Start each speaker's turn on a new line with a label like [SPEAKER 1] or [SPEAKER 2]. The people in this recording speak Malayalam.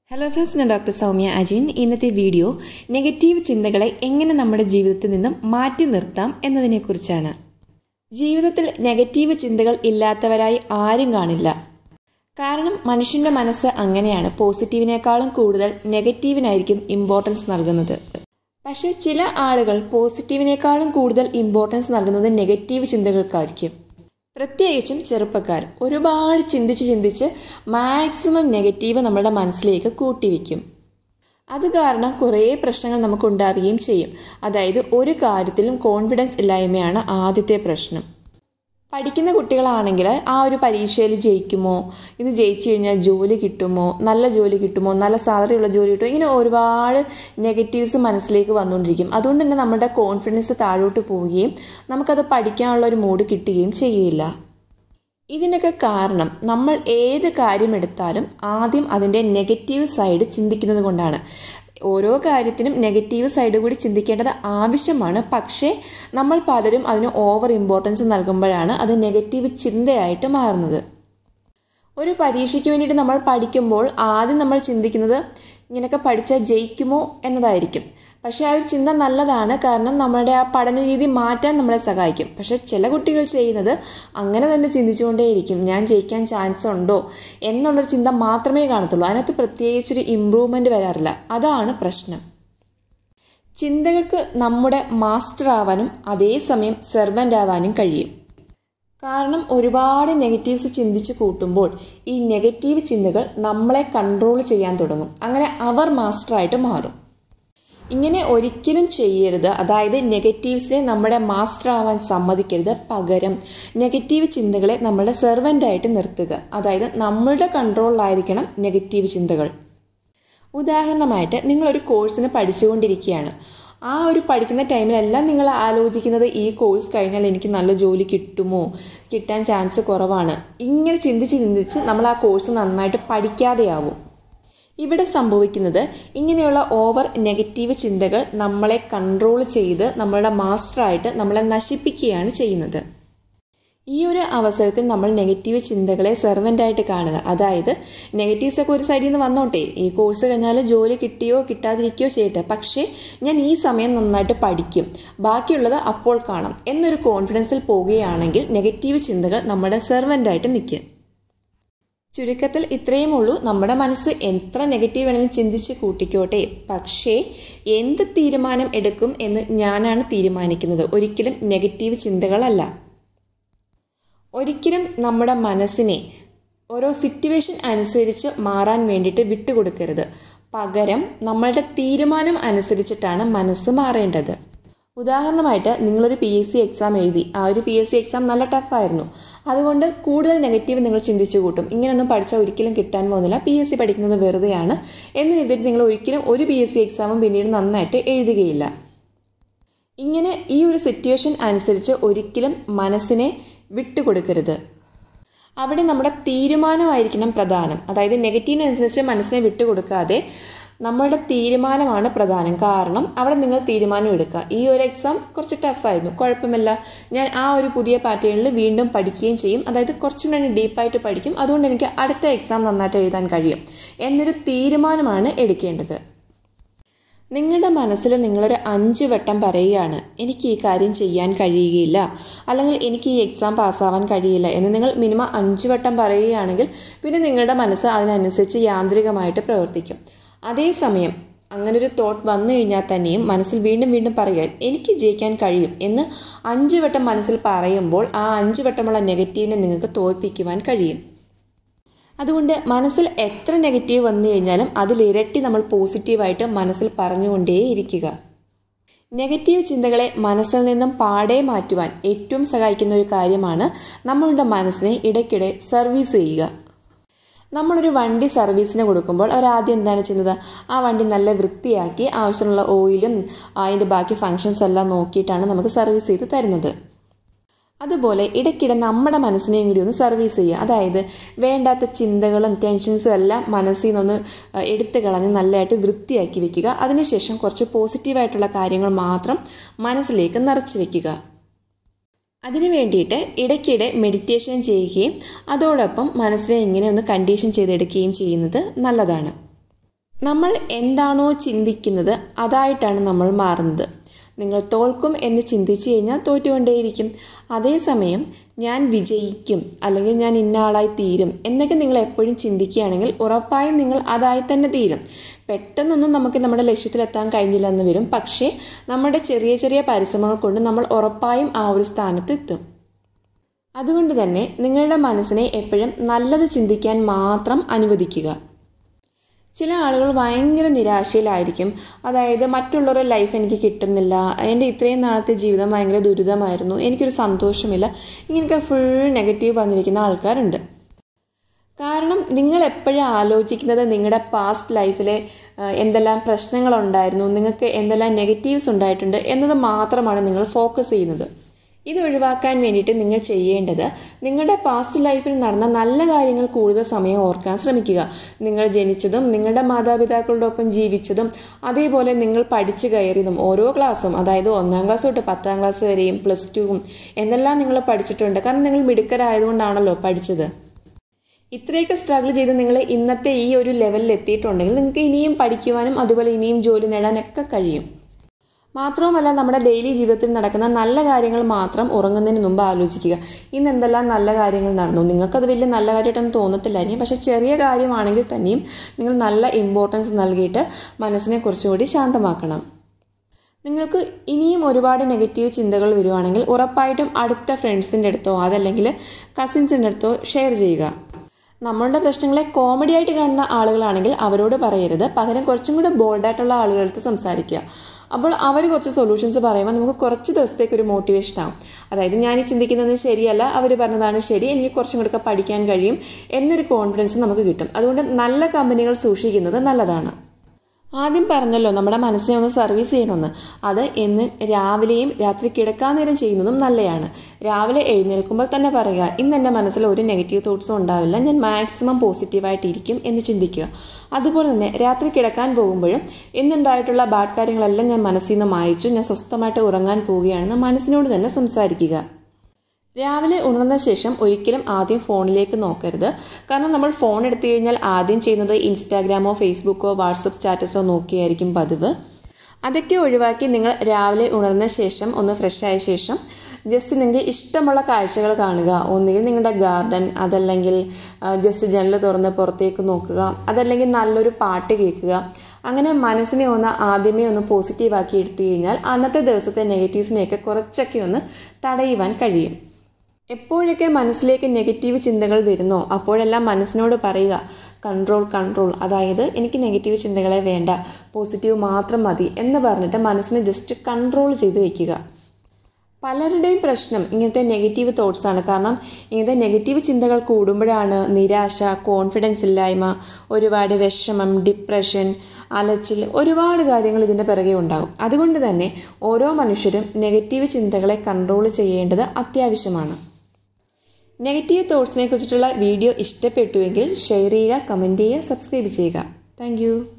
[SPEAKER 1] ഹലോ ഫ്രണ്ട്സ് ഞാൻ ഡോക്ടർ സൗമ്യ അജിൻ ഇന്നത്തെ വീഡിയോ നെഗറ്റീവ് ചിന്തകളെ എങ്ങനെ നമ്മുടെ ജീവിതത്തിൽ നിന്നും മാറ്റി നിർത്താം എന്നതിനെക്കുറിച്ചാണ് ജീവിതത്തിൽ നെഗറ്റീവ് ചിന്തകൾ ഇല്ലാത്തവരായി ആരും കാണില്ല കാരണം മനുഷ്യൻ്റെ മനസ്സ് അങ്ങനെയാണ് പോസിറ്റീവിനേക്കാളും കൂടുതൽ നെഗറ്റീവിനായിരിക്കും ഇമ്പോർട്ടൻസ് നൽകുന്നത് പക്ഷേ ചില ആളുകൾ പോസിറ്റീവിനേക്കാളും കൂടുതൽ ഇമ്പോർട്ടൻസ് നൽകുന്നത് നെഗറ്റീവ് ചിന്തകൾക്കായിരിക്കും പ്രത്യേകിച്ചും ചെറുപ്പക്കാർ ഒരുപാട് ചിന്തിച്ച് ചിന്തിച്ച് മാക്സിമം നെഗറ്റീവ് നമ്മുടെ മനസ്സിലേക്ക് കൂട്ടിവെക്കും അത് കാരണം കുറേ പ്രശ്നങ്ങൾ നമുക്കുണ്ടാവുകയും ചെയ്യും അതായത് ഒരു കാര്യത്തിലും കോൺഫിഡൻസ് ഇല്ലായ്മയാണ് ആദ്യത്തെ പ്രശ്നം പഠിക്കുന്ന കുട്ടികളാണെങ്കിൽ ആ ഒരു പരീക്ഷയിൽ ജയിക്കുമോ ഇത് ജയിച്ചു കഴിഞ്ഞാൽ ജോലി കിട്ടുമോ നല്ല ജോലി കിട്ടുമോ നല്ല സാലറി ഉള്ള ജോലി കിട്ടുമോ ഇങ്ങനെ ഒരുപാട് നെഗറ്റീവ്സ് മനസ്സിലേക്ക് വന്നുകൊണ്ടിരിക്കും അതുകൊണ്ട് തന്നെ നമ്മുടെ കോൺഫിഡൻസ് താഴോട്ട് പോവുകയും നമുക്കത് പഠിക്കാനുള്ള ഒരു മൂഡ് കിട്ടുകയും ചെയ്യുകയില്ല ഇതിനൊക്കെ കാരണം നമ്മൾ ഏത് കാര്യം എടുത്താലും ആദ്യം അതിൻ്റെ നെഗറ്റീവ് സൈഡ് ചിന്തിക്കുന്നത് കൊണ്ടാണ് ഓരോ കാര്യത്തിനും നെഗറ്റീവ് സൈഡ് കൂടി ചിന്തിക്കേണ്ടത് ആവശ്യമാണ് പക്ഷേ നമ്മൾ പലരും അതിന് ഓവർ ഇമ്പോർട്ടൻസ് നൽകുമ്പോഴാണ് അത് നെഗറ്റീവ് ചിന്തയായിട്ട് മാറുന്നത് ഒരു പരീക്ഷയ്ക്ക് വേണ്ടിയിട്ട് നമ്മൾ പഠിക്കുമ്പോൾ ആദ്യം നമ്മൾ ചിന്തിക്കുന്നത് ഇങ്ങനെയൊക്കെ പഠിച്ചാൽ ജയിക്കുമോ എന്നതായിരിക്കും പക്ഷേ ആ ഒരു ചിന്ത നല്ലതാണ് കാരണം നമ്മുടെ ആ പഠന രീതി മാറ്റാൻ നമ്മളെ സഹായിക്കും പക്ഷേ ചില കുട്ടികൾ ചെയ്യുന്നത് അങ്ങനെ തന്നെ ചിന്തിച്ചുകൊണ്ടേയിരിക്കും ഞാൻ ജയിക്കാൻ ചാൻസ് ഉണ്ടോ എന്നുള്ളൊരു ചിന്ത മാത്രമേ കാണത്തുള്ളൂ അതിനകത്ത് പ്രത്യേകിച്ചൊരു ഇമ്പ്രൂവ്മെൻറ്റ് വരാറില്ല അതാണ് പ്രശ്നം ചിന്തകൾക്ക് നമ്മുടെ മാസ്റ്റർ ആവാനും അതേസമയം സെർവൻ്റ് ആവാനും കഴിയും കാരണം ഒരുപാട് നെഗറ്റീവ്സ് ചിന്തിച്ച് കൂട്ടുമ്പോൾ ഈ നെഗറ്റീവ് ചിന്തകൾ നമ്മളെ കൺട്രോൾ ചെയ്യാൻ തുടങ്ങും അങ്ങനെ അവർ മാസ്റ്ററായിട്ട് മാറും ഇങ്ങനെ ഒരിക്കലും ചെയ്യരുത് അതായത് നെഗറ്റീവ്സിനെ നമ്മുടെ മാസ്റ്റർ ആവാൻ സമ്മതിക്കരുത് പകരം നെഗറ്റീവ് ചിന്തകളെ നമ്മുടെ സെർവൻ്റായിട്ട് നിർത്തുക അതായത് നമ്മളുടെ കൺട്രോളിലായിരിക്കണം നെഗറ്റീവ് ചിന്തകൾ ഉദാഹരണമായിട്ട് നിങ്ങളൊരു കോഴ്സിന് പഠിച്ചുകൊണ്ടിരിക്കുകയാണ് ആ ഒരു പഠിക്കുന്ന ടൈമിലെല്ലാം നിങ്ങൾ ആലോചിക്കുന്നത് ഈ കോഴ്സ് കഴിഞ്ഞാൽ എനിക്ക് നല്ല ജോലി കിട്ടുമോ കിട്ടാൻ ചാൻസ് കുറവാണ് ഇങ്ങനെ ചിന്തിച്ച് ചിന്തിച്ച് നമ്മൾ ആ കോഴ്സ് നന്നായിട്ട് പഠിക്കാതെയാവും ഇവിടെ സംഭവിക്കുന്നത് ഇങ്ങനെയുള്ള ഓവർ നെഗറ്റീവ് ചിന്തകൾ നമ്മളെ കൺട്രോൾ ചെയ്ത് നമ്മളുടെ മാസ്റ്ററായിട്ട് നമ്മളെ നശിപ്പിക്കുകയാണ് ചെയ്യുന്നത് ഈ ഒരു അവസരത്തിൽ നമ്മൾ നെഗറ്റീവ് ചിന്തകളെ സെർവൻ്റായിട്ട് കാണുക അതായത് നെഗറ്റീവ്സ് ഒക്കെ ഒരു സൈഡിൽ നിന്ന് വന്നോട്ടെ ഈ കോഴ്സ് കഴിഞ്ഞാൽ ജോലി കിട്ടിയോ കിട്ടാതിരിക്കുകയോ ചെയ്യട്ടെ പക്ഷേ ഞാൻ ഈ സമയം നന്നായിട്ട് പഠിക്കും ബാക്കിയുള്ളത് അപ്പോൾ കാണാം എന്നൊരു കോൺഫിഡൻസിൽ പോവുകയാണെങ്കിൽ നെഗറ്റീവ് ചിന്തകൾ നമ്മുടെ സെർവൻ്റായിട്ട് നിൽക്കും ചുരുക്കത്തിൽ ഇത്രയും ഉള്ളൂ നമ്മുടെ മനസ്സ് എത്ര നെഗറ്റീവ് വേണമെങ്കിലും ചിന്തിച്ച് കൂട്ടിക്കോട്ടെ പക്ഷേ എന്ത് തീരുമാനം എടുക്കും എന്ന് ഞാനാണ് തീരുമാനിക്കുന്നത് ഒരിക്കലും നെഗറ്റീവ് ചിന്തകളല്ല ഒരിക്കലും നമ്മുടെ മനസ്സിനെ ഓരോ സിറ്റുവേഷൻ അനുസരിച്ച് മാറാൻ വേണ്ടിയിട്ട് വിട്ടുകൊടുക്കരുത് പകരം നമ്മളുടെ തീരുമാനം അനുസരിച്ചിട്ടാണ് മനസ്സ് മാറേണ്ടത് ഉദാഹരണമായിട്ട് നിങ്ങളൊരു പി എസ് സി എക്സാം എഴുതി ആ ഒരു പി എസ് സി എക്സാം നല്ല ടഫായിരുന്നു അതുകൊണ്ട് കൂടുതൽ നെഗറ്റീവ് നിങ്ങൾ ചിന്തിച്ചു കൂട്ടും ഇങ്ങനെയൊന്നും പഠിച്ചാൽ ഒരിക്കലും കിട്ടാൻ പോകുന്നില്ല പി എസ് സി പഠിക്കുന്നത് വെറുതെയാണ് എന്ന് കരുതിയിട്ട് നിങ്ങൾ ഒരിക്കലും ഒരു പി എസ് സി എക്സാമും പിന്നീട് നന്നായിട്ട് എഴുതുകയില്ല ഇങ്ങനെ ഈ ഒരു സിറ്റുവേഷൻ അനുസരിച്ച് ഒരിക്കലും മനസ്സിനെ വിട്ടുകൊടുക്കരുത് അവിടെ നമ്മുടെ തീരുമാനമായിരിക്കണം പ്രധാനം അതായത് നെഗറ്റീവിനനുസരിച്ച് മനസ്സിനെ വിട്ടുകൊടുക്കാതെ നമ്മളുടെ തീരുമാനമാണ് പ്രധാനം കാരണം അവിടെ നിങ്ങൾ തീരുമാനം എടുക്കുക ഈ ഒരു എക്സാം കുറച്ച് ടഫായിരുന്നു കുഴപ്പമില്ല ഞാൻ ആ ഒരു പുതിയ പാറ്റേണിൽ വീണ്ടും പഠിക്കുകയും ചെയ്യും അതായത് കുറച്ചും കൂടി ഡീപ്പായിട്ട് പഠിക്കും അതുകൊണ്ട് എനിക്ക് അടുത്ത എക്സാം നന്നായിട്ട് എഴുതാൻ കഴിയും എന്നൊരു തീരുമാനമാണ് എടുക്കേണ്ടത് നിങ്ങളുടെ മനസ്സിൽ നിങ്ങളൊരു അഞ്ച് വട്ടം പറയുകയാണ് എനിക്ക് ഈ കാര്യം ചെയ്യാൻ കഴിയുകയില്ല അല്ലെങ്കിൽ എനിക്ക് ഈ എക്സാം പാസ്സാവാൻ കഴിയില്ല എന്ന് നിങ്ങൾ മിനിമം അഞ്ച് വട്ടം പറയുകയാണെങ്കിൽ പിന്നെ നിങ്ങളുടെ മനസ്സ് അതിനനുസരിച്ച് യാന്ത്രികമായിട്ട് പ്രവർത്തിക്കും അതേസമയം അങ്ങനൊരു തോട്ട് വന്നു കഴിഞ്ഞാൽ തന്നെയും മനസ്സിൽ വീണ്ടും വീണ്ടും പറയുക എനിക്ക് ജയിക്കാൻ കഴിയും എന്ന് അഞ്ച് വട്ടം മനസ്സിൽ പറയുമ്പോൾ ആ അഞ്ച് വട്ടമുള്ള നെഗറ്റീവിനെ നിങ്ങൾക്ക് തോൽപ്പിക്കുവാൻ കഴിയും അതുകൊണ്ട് മനസ്സിൽ എത്ര നെഗറ്റീവ് വന്നു കഴിഞ്ഞാലും അതിലിരട്ടി നമ്മൾ പോസിറ്റീവായിട്ട് മനസ്സിൽ പറഞ്ഞുകൊണ്ടേയിരിക്കുക നെഗറ്റീവ് ചിന്തകളെ മനസ്സിൽ നിന്നും പാടെ മാറ്റുവാൻ ഏറ്റവും സഹായിക്കുന്ന ഒരു കാര്യമാണ് നമ്മളുടെ മനസ്സിനെ ഇടയ്ക്കിടെ സർവീസ് ചെയ്യുക നമ്മളൊരു വണ്ടി സർവീസിന് കൊടുക്കുമ്പോൾ അവർ ആദ്യം എന്താണ് ചെയ്യുന്നത് ആ വണ്ടി നല്ല വൃത്തിയാക്കി ആവശ്യമുള്ള ഓയിലും അതിൻ്റെ ബാക്കി ഫങ്ഷൻസ് എല്ലാം നോക്കിയിട്ടാണ് നമുക്ക് സർവീസ് ചെയ്ത് തരുന്നത് അതുപോലെ ഇടയ്ക്കിടെ നമ്മുടെ മനസ്സിനെയും കൂടി ഒന്ന് സർവീസ് ചെയ്യുക അതായത് വേണ്ടാത്ത ചിന്തകളും ടെൻഷൻസും എല്ലാം മനസ്സിൽ നിന്നൊന്ന് എടുത്തു കളഞ്ഞ് നല്ലതായിട്ട് വൃത്തിയാക്കി വെക്കുക അതിനുശേഷം കുറച്ച് പോസിറ്റീവായിട്ടുള്ള കാര്യങ്ങൾ മാത്രം മനസ്സിലേക്ക് നിറച്ച് വെക്കുക അതിനു വേണ്ടിയിട്ട് ഇടയ്ക്കിടെ മെഡിറ്റേഷൻ ചെയ്യുകയും അതോടൊപ്പം മനസ്സിനെ ഇങ്ങനെ ഒന്ന് കണ്ടീഷൻ ചെയ്തെടുക്കുകയും ചെയ്യുന്നത് നല്ലതാണ് നമ്മൾ എന്താണോ ചിന്തിക്കുന്നത് അതായിട്ടാണ് നമ്മൾ മാറുന്നത് നിങ്ങൾ തോൽക്കും എന്ന് ചിന്തിച്ചു കഴിഞ്ഞാൽ തോറ്റുകൊണ്ടേയിരിക്കും അതേസമയം ഞാൻ വിജയിക്കും അല്ലെങ്കിൽ ഞാൻ ഇന്ന ആളായി തീരും എന്നൊക്കെ നിങ്ങൾ എപ്പോഴും ചിന്തിക്കുകയാണെങ്കിൽ ഉറപ്പായും നിങ്ങൾ അതായി തന്നെ തീരും പെട്ടെന്നൊന്നും നമുക്ക് നമ്മുടെ ലക്ഷ്യത്തിലെത്താൻ കഴിഞ്ഞില്ല എന്ന് വരും പക്ഷേ നമ്മുടെ ചെറിയ ചെറിയ പരിശ്രമങ്ങൾ കൊണ്ട് നമ്മൾ ഉറപ്പായും ആ ഒരു സ്ഥാനത്ത് എത്തും അതുകൊണ്ട് തന്നെ നിങ്ങളുടെ മനസ്സിനെ എപ്പോഴും നല്ലത് ചിന്തിക്കാൻ മാത്രം അനുവദിക്കുക ചില ആളുകൾ ഭയങ്കര നിരാശയിലായിരിക്കും അതായത് മറ്റുള്ളവരുടെ ലൈഫ് എനിക്ക് കിട്ടുന്നില്ല എൻ്റെ ഇത്രയും നാളത്തെ ജീവിതം ഭയങ്കര ദുരിതമായിരുന്നു എനിക്കൊരു സന്തോഷമില്ല ഇങ്ങനെയൊക്കെ ഫുൾ നെഗറ്റീവ് വന്നിരിക്കുന്ന ആൾക്കാരുണ്ട് കാരണം നിങ്ങൾ എപ്പോഴും ആലോചിക്കുന്നത് നിങ്ങളുടെ പാസ്റ്റ് ലൈഫിലെ എന്തെല്ലാം പ്രശ്നങ്ങളുണ്ടായിരുന്നു നിങ്ങൾക്ക് എന്തെല്ലാം നെഗറ്റീവ്സ് ഉണ്ടായിട്ടുണ്ട് എന്നത് മാത്രമാണ് നിങ്ങൾ ഫോക്കസ് ചെയ്യുന്നത് ഇത് ഒഴിവാക്കാൻ വേണ്ടിയിട്ട് നിങ്ങൾ ചെയ്യേണ്ടത് നിങ്ങളുടെ പാസ്റ്റ് ലൈഫിൽ നടന്ന നല്ല കാര്യങ്ങൾ കൂടുതൽ സമയം ഓർക്കാൻ ശ്രമിക്കുക നിങ്ങൾ ജനിച്ചതും നിങ്ങളുടെ മാതാപിതാക്കളുടെ ഒപ്പം ജീവിച്ചതും അതേപോലെ നിങ്ങൾ പഠിച്ചു കയറിയതും ഓരോ ക്ലാസ്സും അതായത് ഒന്നാം ക്ലാസ് തൊട്ട് പത്താം ക്ലാസ് വരെയും പ്ലസ് ടുവും എന്നെല്ലാം നിങ്ങൾ പഠിച്ചിട്ടുണ്ട് കാരണം നിങ്ങൾ മിടുക്കരായതുകൊണ്ടാണല്ലോ പഠിച്ചത് ഇത്രയൊക്കെ സ്ട്രഗിൾ ചെയ്ത് നിങ്ങൾ ഇന്നത്തെ ഈ ഒരു ലെവലിൽ എത്തിയിട്ടുണ്ടെങ്കിൽ നിങ്ങൾക്ക് ഇനിയും പഠിക്കുവാനും അതുപോലെ ഇനിയും ജോലി നേടാനൊക്കെ കഴിയും മാത്രവുമല്ല നമ്മുടെ ഡെയിലി ജീവിതത്തിൽ നടക്കുന്ന നല്ല കാര്യങ്ങൾ മാത്രം ഉറങ്ങുന്നതിന് മുമ്പ് ആലോചിക്കുക ഇന്ന് എന്തെല്ലാം നല്ല കാര്യങ്ങൾ നടന്നു നിങ്ങൾക്കത് വലിയ നല്ല കാര്യമായിട്ടൊന്നും തോന്നത്തില്ലായിരിക്കും പക്ഷേ ചെറിയ കാര്യമാണെങ്കിൽ തന്നെയും നിങ്ങൾ നല്ല ഇമ്പോർട്ടൻസ് നൽകിയിട്ട് മനസ്സിനെ കുറച്ചുകൂടി ശാന്തമാക്കണം നിങ്ങൾക്ക് ഇനിയും ഒരുപാട് നെഗറ്റീവ് ചിന്തകൾ വരുവാണെങ്കിൽ ഉറപ്പായിട്ടും അടുത്ത ഫ്രണ്ട്സിൻ്റെ അടുത്തോ അതല്ലെങ്കിൽ കസിൻസിൻ്റെ അടുത്തോ ഷെയർ ചെയ്യുക നമ്മളുടെ പ്രശ്നങ്ങളെ കോമഡി ആയിട്ട് കാണുന്ന ആളുകളാണെങ്കിൽ അവരോട് പറയരുത് പകരം കുറച്ചും കൂടെ ബോൾഡായിട്ടുള്ള ആളുകളടുത്ത് സംസാരിക്കുക അപ്പോൾ അവർ കുറച്ച് സൊല്യൂഷൻസ് പറയുമ്പോൾ നമുക്ക് കുറച്ച് ദിവസത്തേക്ക് ഒരു മോട്ടിവേഷൻ ആവും അതായത് ഞാൻ ഈ ചിന്തിക്കുന്നത് ശരിയല്ല അവർ പറഞ്ഞതാണ് ശരി എനിക്ക് കുറച്ചും കൂടെ പഠിക്കാൻ കഴിയും എന്നൊരു കോൺഫിഡൻസ് നമുക്ക് കിട്ടും അതുകൊണ്ട് നല്ല കമ്പനികൾ സൂക്ഷിക്കുന്നത് നല്ലതാണ് ആദ്യം പറഞ്ഞല്ലോ നമ്മുടെ മനസ്സിനെ ഒന്ന് സർവീസ് ചെയ്യണമെന്ന് അത് എന്ന് രാവിലെയും രാത്രി കിടക്കാൻ നേരം ചെയ്യുന്നതും നല്ലതാണ് രാവിലെ എഴുന്നേൽക്കുമ്പോൾ തന്നെ പറയുക ഇന്ന് എൻ്റെ മനസ്സിൽ ഒരു നെഗറ്റീവ് തോട്ട്സും ഉണ്ടാവില്ല ഞാൻ മാക്സിമം പോസിറ്റീവായിട്ടിരിക്കും എന്ന് ചിന്തിക്കുക അതുപോലെ തന്നെ രാത്രി കിടക്കാൻ പോകുമ്പോഴും ഇന്നുണ്ടായിട്ടുള്ള ബാഡ് കാര്യങ്ങളെല്ലാം ഞാൻ മനസ്സിൽ നിന്ന് മായച്ചു ഞാൻ സ്വസ്ഥമായിട്ട് ഉറങ്ങാൻ പോവുകയാണെന്ന് മനസ്സിനോട് തന്നെ സംസാരിക്കുക രാവിലെ ഉണർന്ന ശേഷം ഒരിക്കലും ആദ്യം ഫോണിലേക്ക് നോക്കരുത് കാരണം നമ്മൾ ഫോൺ എടുത്തു കഴിഞ്ഞാൽ ആദ്യം ചെയ്യുന്നത് ഇൻസ്റ്റാഗ്രാമോ ഫേസ്ബുക്കോ വാട്സപ്പ് സ്റ്റാറ്റസോ നോക്കിയായിരിക്കും പതിവ് അതൊക്കെ ഒഴിവാക്കി നിങ്ങൾ രാവിലെ ഉണർന്ന ശേഷം ഒന്ന് ഫ്രഷ് ആയ ശേഷം ജസ്റ്റ് നിങ്ങൾക്ക് ഇഷ്ടമുള്ള കാഴ്ചകൾ കാണുക ഒന്നുകിൽ നിങ്ങളുടെ ഗാർഡൻ അതല്ലെങ്കിൽ ജസ്റ്റ് ജനൽ തുറന്ന് പുറത്തേക്ക് നോക്കുക അതല്ലെങ്കിൽ നല്ലൊരു പാട്ട് കേൾക്കുക അങ്ങനെ മനസ്സിനെ ഒന്ന് ആദ്യമേ ഒന്ന് പോസിറ്റീവാക്കി എടുത്തു കഴിഞ്ഞാൽ അന്നത്തെ ദിവസത്തെ നെഗറ്റീവ്സിനെയൊക്കെ കുറച്ചൊക്കെ ഒന്ന് തടയുവാൻ കഴിയും എപ്പോഴൊക്കെ മനസ്സിലേക്ക് നെഗറ്റീവ് ചിന്തകൾ വരുന്നോ അപ്പോഴെല്ലാം മനസ്സിനോട് പറയുക കൺട്രോൾ കൺട്രോൾ അതായത് എനിക്ക് നെഗറ്റീവ് ചിന്തകളെ വേണ്ട പോസിറ്റീവ് മാത്രം മതി എന്ന് പറഞ്ഞിട്ട് മനസ്സിനെ ജസ്റ്റ് കൺട്രോൾ ചെയ്ത് വയ്ക്കുക പലരുടെയും പ്രശ്നം ഇങ്ങനത്തെ നെഗറ്റീവ് തോട്ട്സ് ആണ് കാരണം ഇങ്ങനത്തെ നെഗറ്റീവ് ചിന്തകൾ കൂടുമ്പോഴാണ് നിരാശ കോൺഫിഡൻസ് ഇല്ലായ്മ ഒരുപാട് വിഷമം ഡിപ്രഷൻ അലച്ചിൽ ഒരുപാട് കാര്യങ്ങൾ ഇതിൻ്റെ പിറകെ ഉണ്ടാകും അതുകൊണ്ട് തന്നെ ഓരോ മനുഷ്യരും നെഗറ്റീവ് ചിന്തകളെ കൺട്രോൾ ചെയ്യേണ്ടത് അത്യാവശ്യമാണ് നെഗറ്റീവ് തോട്ട്സിനെ കുറിച്ചിട്ടുള്ള വീഡിയോ ഇഷ്ടപ്പെട്ടുവെങ്കിൽ ഷെയർ ചെയ്യുക കമൻറ്റ് ചെയ്യുക സബ്സ്ക്രൈബ് ചെയ്യുക താങ്ക്